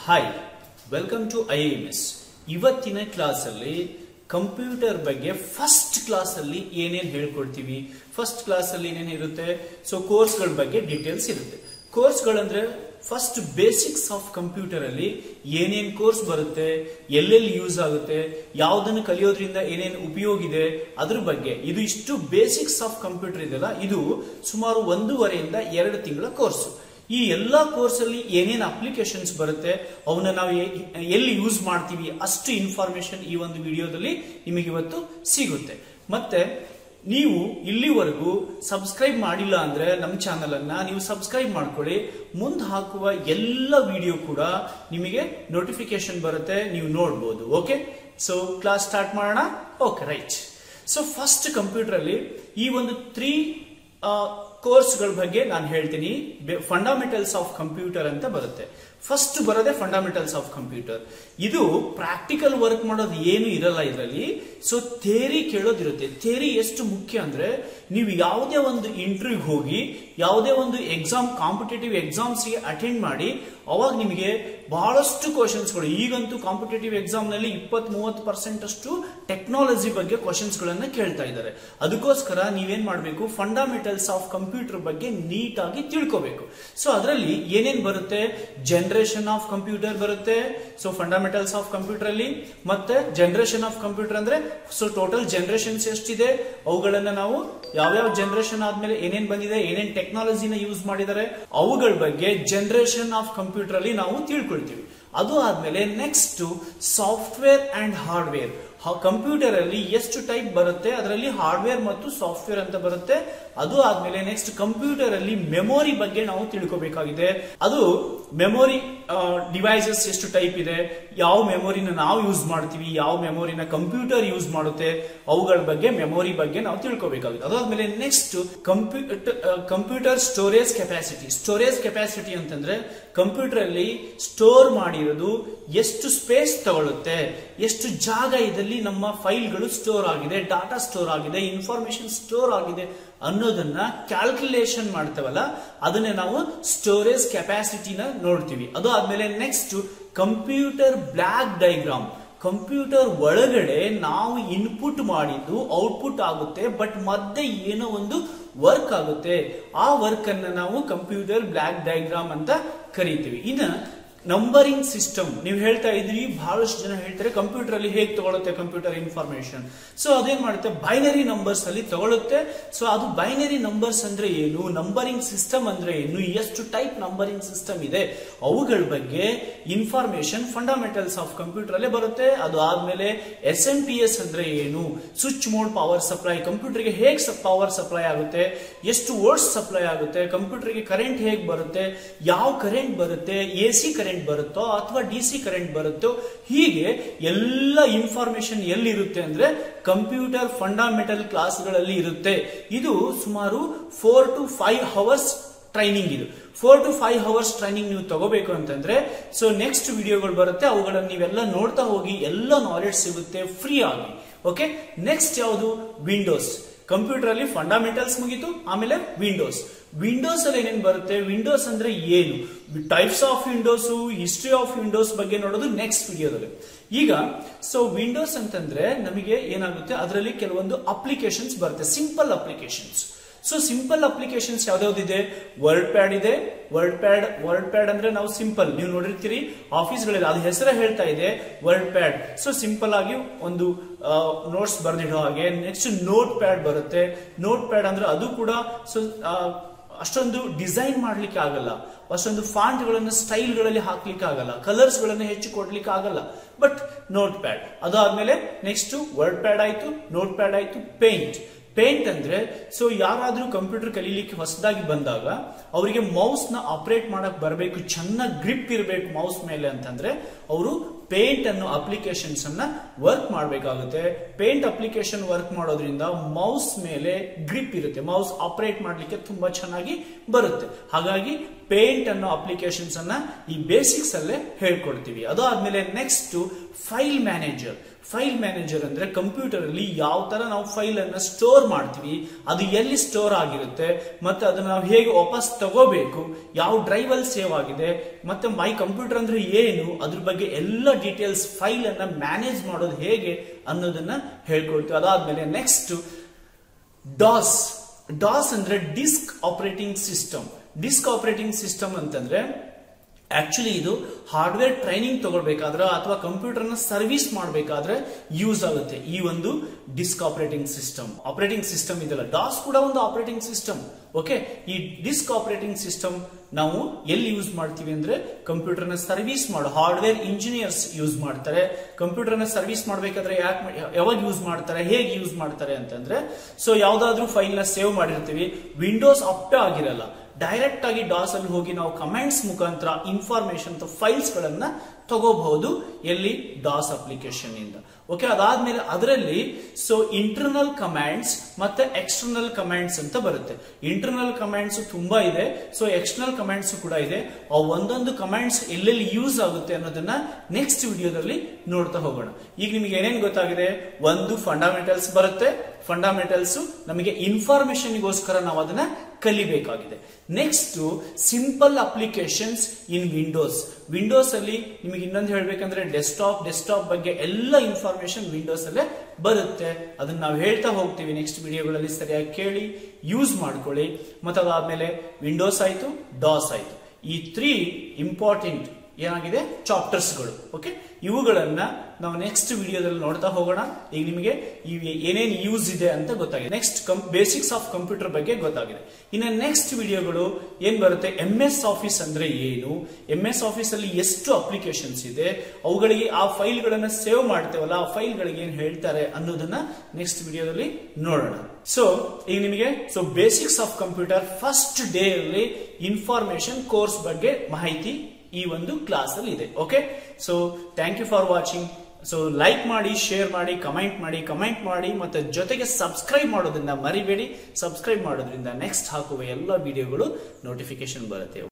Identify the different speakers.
Speaker 1: hi welcome to I M S ಇವತ್ತಿನ ಕ್ಲಾಸಲ್ಲಿ computer ಬಗ್ಗೆ ಫಸ್ಟ್ ಕ್ಲಾಸ್ ಅಲ್ಲಿ ಏನೇನ್ ಹೇಳ್ಕೊಡ್ತೀವಿ ಫಸ್ಟ್ ಕ್ಲಾಸ್ ಅಲ್ಲಿ ಏನೇನ್ ಇರುತ್ತೆ ಸೊ ಕೋರ್ಸ್ಗಳ ಬಗ್ಗೆ ಡೀಟೇಲ್ಸ್ ಇರುತ್ತೆ ಕೋರ್ಸ್ಗಳಂದ್ರೆ ಫಸ್ಟ್ ಬೇಸಿಕ್ಸ್ ಆಫ್ ಕಂಪ್ಯೂಟರ್ ಅಲ್ಲಿ ಏನೇನ್ ಕೋರ್ಸ್ ಬರುತ್ತೆ ಎಲ್ಲೆಲ್ಲಿ ಯೂಸ್ ಆಗುತ್ತೆ ಯಾವ್ದನ್ನು ಕಲಿಯೋದ್ರಿಂದ ಏನೇನು ಉಪಯೋಗ ಇದೆ ಅದ್ರ ಬಗ್ಗೆ ಇದು ಇಷ್ಟು ಬೇಸಿಕ್ಸ್ ಆಫ್ ಕಂಪ್ಯೂಟರ್ ಇದೆಲ್ಲ ಇದು ಸುಮಾರು ಒಂದೂವರೆಯಿಂದ ಎರಡು ತಿಂಗಳ ಕೋರ್ಸ್ ಈ ಎಲ್ಲಾ ಕೋರ್ಸ್ ಅಲ್ಲಿ ಏನೇನು ಅಪ್ಲಿಕೇಶನ್ಸ್ ಬರುತ್ತೆ ಅವನ್ನ ನಾವು ಎ- ಎಲ್ಲಿ ಯೂಸ್ ಮಾಡ್ತೀವಿ ಅಷ್ಟು ಇನ್ಫಾರ್ಮೇಶನ್ ಈ ಒಂದು ವಿಡಿಯೋದಲ್ಲಿ ನಿಮಗೆ ಇವತ್ತು ಸಿಗುತ್ತೆ ಮತ್ತೆ ನೀವು ಇಲ್ಲಿವರೆಗೂ ಸಬ್ಸ್ಕ್ರೈಬ್ ಮಾಡಿಲ್ಲ ಅಂದ್ರೆ ನಮ್ಮ ಚಾನಲ್ ಅನ್ನ ನೀವು ಸಬ್ಸ್ಕ್ರೈಬ್ ಮಾಡ್ಕೊಳ್ಳಿ ಮುಂದೆ ಹಾಕುವ ಎಲ್ಲ ವಿಡಿಯೋ ಕೂಡ ನಿಮಗೆ ನೋಟಿಫಿಕೇಶನ್ ಬರುತ್ತೆ ನೀವು ನೋಡ್ಬೋದು ಓಕೆ ಸೊ ಕ್ಲಾಸ್ ಸ್ಟಾರ್ಟ್ ಮಾಡೋಣ okay right so first computer ಅಲ್ಲಿ ಈ ಒಂದು ತ್ರೀ ಕೋರ್ಸ್ಗಳ ಬಗ್ಗೆ ನಾನು ಹೇಳ್ತೀನಿ ಫಂಡಮೆಂಟಲ್ಸ್ ಆಫ್ ಕಂಪ್ಯೂಟರ್ ಅಂತ ಬರುತ್ತೆ ಫಸ್ಟ್ ಬರೋದೇ ಫಂಡಮೆಂಟಲ್ಸ್ ಆಫ್ ಕಂಪ್ಯೂಟರ್ ಇದು ಪ್ರಾಕ್ಟಿಕಲ್ ವರ್ಕ್ ಮಾಡೋದು ಏನು ಇರಲ್ಲ ಇದರಲ್ಲಿ ಸೊ ಥೇರಿ ಕೇಳೋದಿರುತ್ತೆ ಥೇರಿ ಎಷ್ಟು ಮುಖ್ಯ ಅಂದ್ರೆ ನೀವು ಯಾವುದೇ ಒಂದು ಇಂಟರ್ವ್ಯೂ ಹೋಗಿ ಯಾವುದೇ ಒಂದು ಎಕ್ಸಾಮ್ ಕಾಂಪಿಟೇಟಿವ್ ಎಕ್ಸಾಮ್ಸ್ಗೆ ಅಟೆಂಡ್ ಮಾಡಿ ಅವಾಗ ನಿಮಗೆ ಬಹಳಷ್ಟು ಕ್ವಶನ್ಸ್ಗಳು ಈಗಂತೂ ಕಾಂಪಿಟೇಟಿವ್ ಎಕ್ಸಾಮ್ ನಲ್ಲಿ ಇಪ್ಪತ್ ಮೂವತ್ತು ಪರ್ಸೆಂಟ್ ಅಷ್ಟು ಟೆಕ್ನಾಲಜಿ ಬಗ್ಗೆ ಕ್ವಶನ್ಸ್ ಗಳನ್ನ ಕೇಳ್ತಾ ಇದ್ದಾರೆ ಅದಕ್ಕೋಸ್ಕರ ನೀವೇನ್ ಮಾಡಬೇಕು ಫಂಡಮೆಂಟಲ್ಸ್ ಆಫ್ ಕಂಪ್ಯೂಟರ್ ಬಗ್ಗೆ ನೀಟ್ ಆಗಿ ತಿಳ್ಕೋಬೇಕು ಸೊ ಅದರಲ್ಲಿ ಏನೇನ್ ಬರುತ್ತೆ ಜನರೇಷನ್ ಆಫ್ ಕಂಪ್ಯೂಟರ್ ಬರುತ್ತೆ ಸೊ ಫಂಡಮೆಂಟಲ್ಸ್ ಆಫ್ ಕಂಪ್ಯೂಟರ್ ಅಲ್ಲಿ ಮತ್ತೆ ಜನರೇಷನ್ ಆಫ್ ಕಂಪ್ಯೂಟರ್ ಅಂದ್ರೆ ಸೊ ಟೋಟಲ್ ಜನರೇಷನ್ಸ್ ಎಷ್ಟಿದೆ ಅವುಗಳನ್ನ ನಾವು ಯಾವ್ಯಾವ ಜನರೇಷನ್ ಆದ್ಮೇಲೆ ಏನೇನ್ ಬಂದಿದೆ ಏನೇನ್ ಟೆಕ್ನಾಲಜಿನ ಯೂಸ್ ಮಾಡಿದ್ದಾರೆ ಅವುಗಳ ಬಗ್ಗೆ ಜನರೇಷನ್ ಆಫ್ ಕಂಪ್ಯೂಟರ್ ಅಲ್ಲಿ ನಾವು ತಿಳ್ಕೊಳ್ತೀವಿ ಅದು ಆದ್ಮೇಲೆ next software and hardware computer ಅಲ್ಲಿ ಎಷ್ಟು ಟೈಪ್ ಬರುತ್ತೆ ಅದರಲ್ಲಿ ಹಾರ್ಡ್ವೇರ್ ಮತ್ತು ಸಾಫ್ಟ್ವೇರ್ ಅಂತ ಬರುತ್ತೆ ಅದು ಆದ್ಮೇಲೆ ನೆಕ್ಸ್ಟ್ ಕಂಪ್ಯೂಟರ್ ಅಲ್ಲಿ ಮೆಮೊರಿ ಬಗ್ಗೆ ನಾವು ತಿಳ್ಕೋಬೇಕಾಗಿದೆ ಅದು ಮೆಮೊರಿ ಡಿವೈಸಸ್ ಎಷ್ಟು ಟೈಪ್ ಇದೆ ಯಾವ ಮೆಮೊರಿನ ನಾವು ಯೂಸ್ ಮಾಡ್ತೀವಿ ಯಾವ ಮೆಮೊರಿನ ಕಂಪ್ಯೂಟರ್ ಯೂಸ್ ಮಾಡುತ್ತೆ ಅವುಗಳ ಬಗ್ಗೆ ಮೆಮೊರಿ ಬಗ್ಗೆ ನಾವು ತಿಳ್ಕೋಬೇಕಾಗುತ್ತೆ ಅದಾದ್ಮೇಲೆ next computer storage capacity storage capacity ಅಂತಂದ್ರೆ ಕಂಪ್ಯೂಟರ್ ಅಲ್ಲಿ ಸ್ಟೋರ್ ಮಾಡಿರೋದು ಎಷ್ಟು ಸ್ಪೇಸ್ ತಗೊಳುತ್ತೆ ಎಷ್ಟು ಜಾಗ ಇದಲ್ಲಿ ನಮ್ಮ ಫೈಲ್ಗಳು ಸ್ಟೋರ್ ಆಗಿದೆ ಡಾಟಾ ಸ್ಟೋರ್ ಆಗಿದೆ ಇನ್ಫಾರ್ಮೇಶನ್ ಸ್ಟೋರ್ ಆಗಿದೆ ಅನ್ನೋದನ್ನ ಕ್ಯಾಲ್ಕುಲೇಷನ್ ಮಾಡ್ತೇವಲ್ಲ ಅದನ್ನೇ ನಾವು ಸ್ಟೋರೇಜ್ ಕೆಪಾಸಿಟಿನ ನೋಡ್ತೀವಿ ಅದು ಆದ್ಮೇಲೆ next computer block diagram computer ಒಳಗಡೆ ನಾವು ಇನ್ಪುಟ್ ಮಾಡಿದ್ದು ಔಟ್ಪುಟ್ ಆಗುತ್ತೆ ಬಟ್ ಮಧ್ಯೆ ಏನೋ ಒಂದು ವರ್ಕ್ ಆಗುತ್ತೆ ಆ ವರ್ಕ್ ಅನ್ನ ನಾವು ಕಂಪ್ಯೂಟರ್ ಬ್ಲಾಕ್ ಡೈಗ್ರಾಮ್ ಅಂತ ಕರಿತೀವಿ ಇನ್ನು ನಂಬರಿಂಗ್ ಸಿಸ್ಟಮ್ ನೀವು ಹೇಳ್ತಾ ಇದ್ರಿ ಬಹಳಷ್ಟು ಜನ ಹೇಳ್ತಾರೆ ಕಂಪ್ಯೂಟರ್ ಅಲ್ಲಿ ಹೇಗೆ ತಗೊಳುತ್ತೆ ಕಂಪ್ಯೂಟರ್ ಇನ್ಫಾರ್ಮೇಶನ್ ಸೊ ಅದೇನ್ ಮಾಡುತ್ತೆ ಬೈನರಿ ನಂಬರ್ಸ್ ಅಲ್ಲಿ ತಗೊಳುತ್ತೆ ಸೊ ಅದು ಬೈನರಿ ನಂಬರ್ಸ್ ಅಂದ್ರೆ ಏನು ನಂಬರಿಂಗ್ ಸಿಸ್ಟಮ್ ಅಂದ್ರೆ ಏನು ಎಷ್ಟು ಟೈಪ್ ನಂಬರಿಂಗ್ ಸಿಸ್ಟಮ್ ಇದೆ ಅವುಗಳ ಬಗ್ಗೆ ಇನ್ಫಾರ್ಮೇಶನ್ ಫಂಡಮೆಂಟಲ್ಸ್ ಆಫ್ ಕಂಪ್ಯೂಟರ್ ಅಲ್ಲೇ ಬರುತ್ತೆ ಅದು ಆದ್ಮೇಲೆ ಎಸ್ ಎಂ ಪಿ ಎಸ್ ಅಂದ್ರೆ ಏನು ಸ್ವಿಚ್ ಮೋಡ್ ಪವರ್ ಸಪ್ಲೈ ಕಂಪ್ಯೂಟರ್ಗೆ ಹೇಗೆ ಪವರ್ ಸಪ್ಲೈ ಆಗುತ್ತೆ ಎಷ್ಟು ವೋಲ್ಟ್ಸ್ ಸಪ್ಲೈ ಆಗುತ್ತೆ ಕಂಪ್ಯೂಟರ್ಗೆ ಕರೆಂಟ್ ಹೇಗೆ ಬರುತ್ತೆ ಯಾವ ಕರೆಂಟ್ ಬರುತ್ತೆ ಎ ಸಿ ಕರೆಂಟ್ ಬರುತ್ತೋ ಅಥವಾ ಡಿ ಸಿ ಕರೆಂಟ್ ಬರುತ್ತೋ ಹೀಗೆ ಎಲ್ಲ ಇನ್ಫಾರ್ಮೇಶನ್ ಎಲ್ಲಿರುತ್ತೆ ಅಂದ್ರೆ ಕಂಪ್ಯೂಟರ್ ಫಂಡಮೆಂಟಲ್ ಕ್ಲಾಸ್ಗಳಲ್ಲಿ ಇರುತ್ತೆ ಇದು ಸುಮಾರು four to five hours training ಇದು four to five hours training ನೀವು ತಗೋಬೇಕು ಅಂತಂದ್ರೆ ಸೊ ನೆಕ್ಸ್ಟ್ ವಿಡಿಯೋಗಳು ಬರುತ್ತೆ ಅವುಗಳನ್ನು ನೀವೆಲ್ಲ ನೋಡ್ತಾ ಹೋಗಿ ಎಲ್ಲ ನಾಲೆಡ್ಜ್ ಸಿಗುತ್ತೆ ಫ್ರೀ ಆಗಿ ಓಕೆ ನೆಕ್ಸ್ಟ್ ಯಾವುದು ವಿಂಡೋಸ್ ಕಂಪ್ಯೂಟರ್ ಅಲ್ಲಿ ಫಂಡಮೆಂಟಲ್ಸ್ ಮುಗೀತು ಆಮೇಲೆ ವಿಂಡೋಸ್ ವಿಂಡೋಸ್ ಅಲ್ಲಿ ಏನೇನು ಬರುತ್ತೆ ವಿಂಡೋಸ್ ಅಂದ್ರೆ ಏನು types of Windows history of Windows ಬಗ್ಗೆ ನೋಡೋದು ನೆಕ್ಸ್ಟ್ ವಿಡಿಯೋದಲ್ಲಿ ಈಗ ಸೊ ವಿಂಡೋಸ್ ಅಂತಂದ್ರೆ ನಮಗೆ ಏನಾಗುತ್ತೆ ಅದರಲ್ಲಿ ಕೆಲವೊಂದು ಅಪ್ಲಿಕೇಶನ್ಸ್ ಬರುತ್ತೆ simple applications so simple applications ಯಾವ್ದಾವ್ದಿದೆ ವರ್ಡ್ ಪ್ಯಾಡ್ ಇದೆ ವರ್ಡ್ ಪ್ಯಾಡ್ ವರ್ಡ್ ಪ್ಯಾಡ್ ಅಂದ್ರೆ ನಾವು ಸಿಂಪಲ್ ನೀವು ನೋಡಿರ್ತೀರಿ ಆಫೀಸ್ಗಳಲ್ಲಿ ಅದು ಹೆಸರೇ ಹೇಳ್ತಾ ಇದೆ ವರ್ಡ್ ಪ್ಯಾಡ್ ಸೊ ಸಿಂಪಲ್ ಆಗಿ ಒಂದು ನೋಟ್ಸ್ ಬರೆದಿಡೋ ಹಾಗೆ ನೆಕ್ಸ್ಟ್ ನೋಟ್ ಪ್ಯಾಡ್ ಬರುತ್ತೆ ನೋಟ್ ಪ್ಯಾಡ್ ಅಂದ್ರೆ ಅದು ಕೂಡ ಸೊ ಅಷ್ಟೊಂದು ಡಿಸೈನ್ ಮಾಡ್ಲಿಕ್ಕೆ ಆಗಲ್ಲ ಅಷ್ಟೊಂದು ಫಾಂಟ್ ಗಳನ್ನ ಸ್ಟೈಲ್ ಗಳಲ್ಲಿ ಹಾಕ್ಲಿಕ್ಕೆ ಆಗಲ್ಲ ಕಲರ್ಸ್ ಗಳನ್ನ ಹೆಚ್ಚು ಕೊಡ್ಲಿಕ್ಕೆ ಆಗಲ್ಲ ಬಟ್ ನೋಟ್ ಪ್ಯಾಡ್ ಅದಾದ್ಮೇಲೆ ನೆಕ್ಸ್ಟ್ ವರ್ಡ್ ಪ್ಯಾಡ್ ಆಯ್ತು ನೋಟ್ ಪ್ಯಾಡ್ ಆಯ್ತು ಪೇಂಟ್ ಪೇಂಟ್ ಅಂದ್ರೆ ಸೊ ಯಾರಾದ್ರೂ ಕಂಪ್ಯೂಟರ್ ಕಲೀಲಿಕ್ಕೆ ಹೊಸದಾಗಿ ಬಂದಾಗ ಅವರಿಗೆ ಮೌಸ್ ನ ಆಪರೇಟ್ ಮಾಡಕ್ ಬರಬೇಕು ಚೆನ್ನಾಗಿ ಗ್ರಿಪ್ ಇರಬೇಕು ಮೌಸ್ ಮೇಲೆ ಅಂತಂದ್ರೆ ಅವರು ಪೇಂಟ್ ಅನ್ನು ಅಪ್ಲಿಕೇಶನ್ಸ್ ಅನ್ನ ವರ್ಕ್ ಮಾಡಬೇಕಾಗುತ್ತೆ ಪೇಂಟ್ ಅಪ್ಲಿಕೇಶನ್ ವರ್ಕ್ ಮಾಡೋದ್ರಿಂದ ಮೌಸ್ ಮೇಲೆ ಗ್ರಿಪ್ ಇರುತ್ತೆ ಮೌಸ್ ಆಪರೇಟ್ ಮಾಡ್ಲಿಕ್ಕೆ ತುಂಬಾ ಚೆನ್ನಾಗಿ ಬರುತ್ತೆ ಹಾಗಾಗಿ ಪೇಂಟ್ ಅನ್ನೋ ಅಪ್ಲಿಕೇಶನ್ಸ್ ಅನ್ನ ಈ ಬೇಸಿಕ್ಸ್ ಅಲ್ಲೇ ಹೇಳ್ಕೊಡ್ತೀವಿ ಅದಾದ್ಮೇಲೆ next file manager file manager ಅಂದ್ರೆ ಕಂಪ್ಯೂಟರ್ ಅಲ್ಲಿ ಯಾವ ತರ ನಾವು ಫೈಲ್ ಅನ್ನ ಸ್ಟೋರ್ ಮಾಡ್ತೀವಿ ಅದು ಎಲ್ಲಿ ಸ್ಟೋರ್ ಆಗಿರುತ್ತೆ ಮತ್ತೆ ಅದನ್ನ ನಾವು ಹೇಗೆ ವಾಪಸ್ ತಗೋಬೇಕು ಯಾವ ಡ್ರೈವ್ ಅಲ್ಲಿ ಸೇವ್ ಆಗಿದೆ ಮತ್ತೆ ಮೈ ಕಂಪ್ಯೂಟರ್ ಅಂದ್ರೆ ಏನು ಅದ್ರ ಬಗ್ಗೆ ಎಲ್ಲ ಡೀಟೇಲ್ಸ್ ಫೈಲ್ ಅನ್ನ ಮ್ಯಾನೇಜ್ ಮಾಡೋದು ಹೇಗೆ ಅನ್ನೋದನ್ನ ಹೇಳ್ಕೊಡ್ತೀವಿ ಅದಾದ್ಮೇಲೆ ನೆಕ್ಸ್ಟ್ ಡಾಸ್ ಡಾಸ್ ಅಂದ್ರೆ disk operating system disk operating system ಅಂತಂದ್ರೆ ಆಕ್ಚುಲಿ ಇದು ಹಾರ್ಡ್ವೇರ್ ಟ್ರೈನಿಂಗ್ ತಗೊಳ್ಬೇಕಾದ್ರೆ ಅಥವಾ ಕಂಪ್ಯೂಟರ್ನ ಸರ್ವಿಸ್ ಮಾಡಬೇಕಾದ್ರೆ ಯೂಸ್ ಆಗುತ್ತೆ ಈ ಒಂದು disk operating system operating system ಇದೆಲ್ಲ ಡಾಸ್ ಕೂಡ ಒಂದು ಆಪರೇಟಿಂಗ್ ಸಿಸ್ಟಮ್ ಓಕೆ ಈ ಡಿಸ್ಕ್ ಆಪರೇಟಿಂಗ್ ಸಿಸ್ಟಮ್ ನಾವು ಎಲ್ಲಿ ಯೂಸ್ ಮಾಡ್ತೀವಿ ಅಂದ್ರೆ ಕಂಪ್ಯೂಟರ್ನ ಸರ್ವಿಸ್ ಮಾಡೋ ಹಾರ್ಡ್ವೇರ್ ಇಂಜಿನಿಯರ್ಸ್ ಯೂಸ್ ಮಾಡ್ತಾರೆ ಕಂಪ್ಯೂಟರ್ನ ಸರ್ವಿಸ್ ಮಾಡಬೇಕಾದ್ರೆ ಯಾಕೆ ಯಾವಾಗ ಯೂಸ್ ಮಾಡ್ತಾರೆ ಹೇಗೆ ಯೂಸ್ ಮಾಡ್ತಾರೆ ಅಂತಂದ್ರೆ ಸೊ ಯಾವ್ದಾದ್ರು ಫೈಲ್ ನ ಸೇವ್ ಮಾಡಿರ್ತೀವಿ ವಿಂಡೋಸ್ ಅಪ್ಟೇ ಆಗಿರಲ್ಲ ಡೈರೆಕ್ಟ್ ಆಗಿ ಡಾಸ್ ಅಲ್ಲಿ ಹೋಗಿ ನಾವು ಕಮೆಂಟ್ಸ್ ಮುಖಾಂತರ ಇನ್ಫಾರ್ಮೇಶನ್ ಫೈಲ್ಸ್ ಗಳನ್ನ ತಗೋಬಹುದು ಎಲ್ಲಿ ಡಾಸ್ ಅಪ್ಲಿಕೇಶನ್ ಇಂದ ಓಕೆ ಅದಾದ್ಮೇಲೆ ಅದರಲ್ಲಿ ಸೊ ಇಂಟರ್ನಲ್ ಕಮಾಂಡ್ಸ್ ಮತ್ತೆ ಎಕ್ಸ್ಟರ್ನಲ್ ಕಮಾಂಡ್ಸ್ ಅಂತ ಬರುತ್ತೆ ಇಂಟರ್ನಲ್ ಕಮಾಂಡ್ಸ್ ತುಂಬಾ ಇದೆ ಸೊ ಎಕ್ಸ್ಟರ್ನಲ್ ಕಮಾಂಡ್ಸ್ ಕೂಡ ಇದೆ ಆ ಒಂದೊಂದು ಕಮಾಂಡ್ಸ್ ಎಲ್ಲೆಲ್ಲಿ ಯೂಸ್ ಆಗುತ್ತೆ ಅನ್ನೋದನ್ನ ನೆಕ್ಸ್ಟ್ ವಿಡಿಯೋದಲ್ಲಿ ನೋಡ್ತಾ ಹೋಗೋಣ ಈಗ ನಿಮಗೆ ಏನೇನು ಗೊತ್ತಾಗಿದೆ ಒಂದು ಫಂಡಮೆಂಟಲ್ಸ್ ಬರುತ್ತೆ ಫಂಡಮೆಂಟಲ್ಸ್ ನಮಗೆ ಇನ್ಫಾರ್ಮೇಶನ್ಗೋಸ್ಕರ ನಾವು ಅದನ್ನ ಕಲಿಬೇಕಾಗಿದೆ next simple applications in Windows Windows ಅಲ್ಲಿ ನಿಮಗೆ ಇನ್ನೊಂದು ಹೇಳ್ಬೇಕಂದ್ರೆ ಡೆಸ್ಕ್ಟಾಪ್ ಡೆಸ್ಕ್ಟಾಪ್ ಬಗ್ಗೆ ಎಲ್ಲ ಇನ್ಫಾರ್ಮೇಶನ್ ವಿಂಡೋಸ್ ಅಲ್ಲೇ ಬರುತ್ತೆ ಅದನ್ನ ನಾವು ಹೇಳ್ತಾ ಹೋಗ್ತೀವಿ ನೆಕ್ಸ್ಟ್ ವಿಡಿಯೋಗಳಲ್ಲಿ ಸರಿಯಾಗಿ ಕೇಳಿ ಯೂಸ್ ಮಾಡ್ಕೊಳ್ಳಿ ಮತ್ತೆ ಅದಾದ್ಮೇಲೆ ವಿಂಡೋಸ್ ಆಯ್ತು ಡಾಸ್ ಆಯ್ತು ಈ ತ್ರೀ ಇಂಪಾರ್ಟೆಂಟ್ ಏನಾಗಿದೆ ಚಾಪ್ಟರ್ಸ್ಗಳು ಓಕೆ ಇವುಗಳನ್ನ ನಾವು ನೆಕ್ಸ್ಟ್ ವಿಡಿಯೋದಲ್ಲಿ ನೋಡ್ತಾ ಹೋಗೋಣ ಈಗ ನಿಮಗೆ ಏನೇನು ಯೂಸ್ ಇದೆ ಅಂತ ಗೊತ್ತಾಗಿದೆ ನೆಕ್ಸ್ಟ್ ಬೇಸಿಕ್ಸ್ ಆಫ್ ಕಂಪ್ಯೂಟರ್ ಬಗ್ಗೆ ಗೊತ್ತಾಗಿದೆ ಇನ್ನು ನೆಕ್ಸ್ಟ್ ವಿಡಿಯೋಗಳು ಏನ್ ಬರುತ್ತೆ ಎಂ ಎಸ್ ಆಫೀಸ್ ಅಂದ್ರೆ ಏನು ಎಂ ಎಸ್ ಆಫೀಸ್ ಅಲ್ಲಿ ಎಷ್ಟು ಅಪ್ಲಿಕೇಶನ್ಸ್ ಇದೆ ಅವುಗಳಿಗೆ ಆ ಫೈಲ್ ಗಳನ್ನ ಸೇವ್ ಮಾಡ್ತೇವಲ್ಲ ಆ ಫೈಲ್ ಗಳಿಗೆ ಏನ್ ಹೇಳ್ತಾರೆ ಅನ್ನೋದನ್ನ ನೆಕ್ಸ್ಟ್ ವಿಡಿಯೋದಲ್ಲಿ ನೋಡೋಣ ಸೊ ಈಗ ನಿಮಗೆ so basics of computer first day ಅಲ್ಲಿ ಇನ್ಫಾರ್ಮೇಶನ್ ಕೋರ್ಸ್ ಬಗ್ಗೆ ಮಾಹಿತಿ ಈ ಒಂದು ಕ್ಲಾಸ್ ಅಲ್ಲಿ ಇದೆ okay so thank you for watching so like ಮಾಡಿ ಶೇರ್ ಮಾಡಿ ಕಮೆಂಟ್ ಮಾಡಿ ಕಮೆಂಟ್ ಮಾಡಿ ಮತ್ತೆ ಜೊತೆಗೆ ಸಬ್ಸ್ಕ್ರೈಬ್ ಮಾಡೋದ್ರಿಂದ ಮರಿಬೇಡಿ ಸಬ್ಸ್ಕ್ರೈಬ್ ಮಾಡೋದ್ರಿಂದ ನೆಕ್ಸ್ಟ್ ಹಾಕುವ ಎಲ್ಲ ವಿಡಿಯೋಗಳು ನೋಟಿಫಿಕೇಶನ್ ಬರುತ್ತೆ